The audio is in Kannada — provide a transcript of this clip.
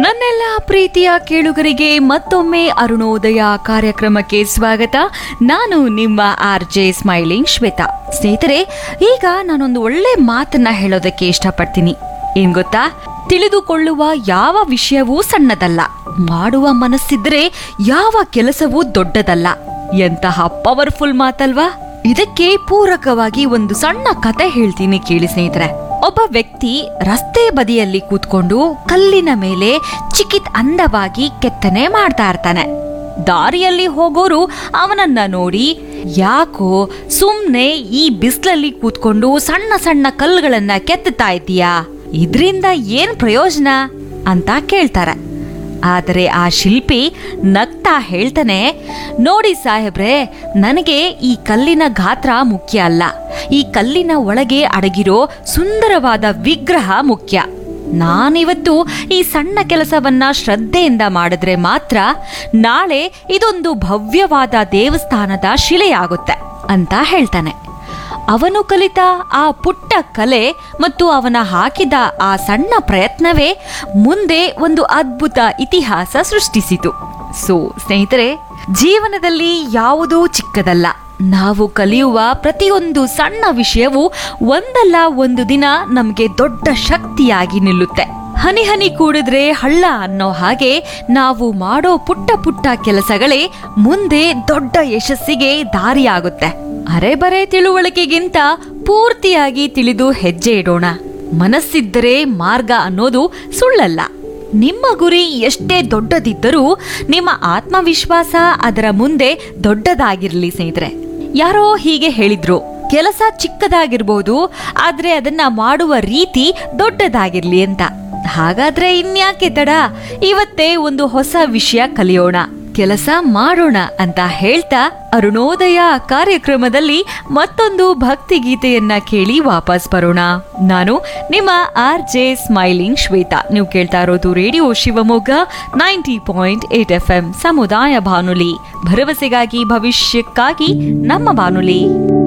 ನನ್ನೆಲ್ಲ ಪ್ರೀತಿಯ ಕೇಳುಗರಿಗೆ ಮತ್ತೊಮ್ಮೆ ಅರುಣೋದಯ ಕಾರ್ಯಕ್ರಮಕ್ಕೆ ಸ್ವಾಗತ ನಾನು ನಿಮ್ಮ ಆರ್ ಜೆ ಸ್ಮೈಲಿಂಗ್ ಶ್ವೇತಾ ಸ್ನೇಹಿತರೆ ಈಗ ನಾನೊಂದು ಒಳ್ಳೆ ಮಾತನ್ನ ಹೇಳೋದಕ್ಕೆ ಇಷ್ಟಪಡ್ತೀನಿ ಏನ್ ಗೊತ್ತಾ ತಿಳಿದುಕೊಳ್ಳುವ ಯಾವ ವಿಷಯವೂ ಸಣ್ಣದಲ್ಲ ಮಾಡುವ ಮನಸ್ಸಿದ್ರೆ ಯಾವ ಕೆಲಸವೂ ದೊಡ್ಡದಲ್ಲ ಎಂತಹ ಪವರ್ಫುಲ್ ಮಾತಲ್ವಾ ಇದಕ್ಕೆ ಪೂರಕವಾಗಿ ಒಂದು ಸಣ್ಣ ಕತೆ ಹೇಳ್ತೀನಿ ಕೇಳಿ ಸ್ನೇಹಿತರೆ ಒಬ್ಬ ವ್ಯಕ್ತಿ ರಸ್ತೆ ಬದಿಯಲ್ಲಿ ಕೂತ್ಕೊಂಡು ಕಲ್ಲಿನ ಮೇಲೆ ಚಿಕಿತ್ ಅಂದವಾಗಿ ಕೆತ್ತನೆ ಮಾಡ್ತಾ ಇರ್ತಾನೆ ದಾರಿಯಲ್ಲಿ ಹೋಗೋರು ಅವನನ್ನ ನೋಡಿ ಯಾಕೋ ಸುಮ್ನೆ ಈ ಬಿಸ್ಲಲ್ಲಿ ಕೂತ್ಕೊಂಡು ಸಣ್ಣ ಸಣ್ಣ ಕಲ್ಲುಗಳನ್ನ ಕೆತ್ತುತ್ತಾ ಇದ್ದೀಯಾ ಇದ್ರಿಂದ ಏನ್ ಪ್ರಯೋಜನ ಅಂತ ಕೇಳ್ತಾರೆ ಆದರೆ ಆ ಶಿಲ್ಪಿ ನಗ್ತಾ ಹೇಳ್ತಾನೆ ನೋಡಿ ಸಾಹೇಬ್ರೆ ನನಗೆ ಈ ಕಲ್ಲಿನ ಗಾತ್ರ ಮುಖ್ಯ ಅಲ್ಲ ಈ ಕಲ್ಲಿನ ಒಳಗೆ ಅಡಗಿರೋ ಸುಂದರವಾದ ವಿಗ್ರಹ ಮುಖ್ಯ ನಾನಿವತ್ತು ಈ ಸಣ್ಣ ಕೆಲಸವನ್ನ ಶ್ರದ್ಧೆಯಿಂದ ಮಾಡಿದ್ರೆ ಮಾತ್ರ ನಾಳೆ ಇದೊಂದು ಭವ್ಯವಾದ ದೇವಸ್ಥಾನದ ಶಿಲೆಯಾಗುತ್ತೆ ಅಂತ ಹೇಳ್ತಾನೆ ಅವನು ಕಲಿತ ಆ ಪುಟ್ಟ ಕಲೆ ಮತ್ತು ಅವನ ಹಾಕಿದ ಆ ಸಣ್ಣ ಪ್ರಯತ್ನವೇ ಮುಂದೆ ಒಂದು ಅದ್ಭುತ ಇತಿಹಾಸ ಸೃಷ್ಟಿಸಿತು ಸೊ ಸ್ನೇಹಿತರೆ ಜೀವನದಲ್ಲಿ ಯಾವುದೂ ಚಿಕ್ಕದಲ್ಲ ನಾವು ಕಲಿಯುವ ಪ್ರತಿಯೊಂದು ಸಣ್ಣ ವಿಷಯವೂ ಒಂದಲ್ಲ ಒಂದು ದಿನ ನಮಗೆ ದೊಡ್ಡ ಶಕ್ತಿಯಾಗಿ ನಿಲ್ಲುತ್ತೆ ಹನಿ ಹನಿ ಕೂಡಿದ್ರೆ ಹಳ್ಳ ಅನ್ನೋ ಹಾಗೆ ನಾವು ಮಾಡೋ ಪುಟ್ಟ ಪುಟ್ಟ ಕೆಲಸಗಳೇ ಮುಂದೆ ದೊಡ್ಡ ಯಶಸ್ಸಿಗೆ ದಾರಿಯಾಗುತ್ತೆ ಅರೆಬರೆ ತಿಳುವಳಿಕೆಗಿಂತ ಪೂರ್ತಿಯಾಗಿ ತಿಳಿದು ಹೆಜ್ಜೆ ಇಡೋಣ ಮನಸ್ಸಿದ್ದರೆ ಮಾರ್ಗ ಅನ್ನೋದು ಸುಳ್ಳಲ್ಲ ನಿಮ್ಮ ಗುರಿ ಎಷ್ಟೇ ದೊಡ್ಡದಿದ್ದರೂ ನಿಮ್ಮ ಆತ್ಮವಿಶ್ವಾಸ ಅದರ ಮುಂದೆ ದೊಡ್ಡದಾಗಿರ್ಲಿ ಸ್ನೇಹಿತರೆ ಯಾರೋ ಹೀಗೆ ಹೇಳಿದ್ರು ಕೆಲಸ ಚಿಕ್ಕದಾಗಿರ್ಬೋದು ಆದ್ರೆ ಅದನ್ನ ಮಾಡುವ ರೀತಿ ದೊಡ್ಡದಾಗಿರ್ಲಿ ಅಂತ ಹಾಗಾದ್ರೆ ಇನ್ಯಾಕೆ ತಡ ಇವತ್ತೇ ಒಂದು ಹೊಸ ವಿಷಯ ಕಲಿಯೋಣ ಕೆಲಸ ಮಾಡೋಣ ಅಂತ ಹೇಳ್ತಾ ಅರುಣೋದಯ ಕಾರ್ಯಕ್ರಮದಲ್ಲಿ ಮತ್ತೊಂದು ಭಕ್ತಿ ಗೀತೆಯನ್ನ ಕೇಳಿ ವಾಪಸ್ ಬರೋಣ ನಾನು ನಿಮ್ಮ ಆರ್ ಜೆ ಸ್ಮೈಲಿಂಗ್ ಶ್ವೇತಾ ನೀವು ಕೇಳ್ತಾ ಇರೋದು radio Shivamogga ninety point eight F M ಸಮುದಾಯ ಬಾನುಲಿ ಭರವಸೆಗಾಗಿ ಭವಿಷ್ಯಕ್ಕಾಗಿ ನಮ್ಮ ಬಾನುಲಿ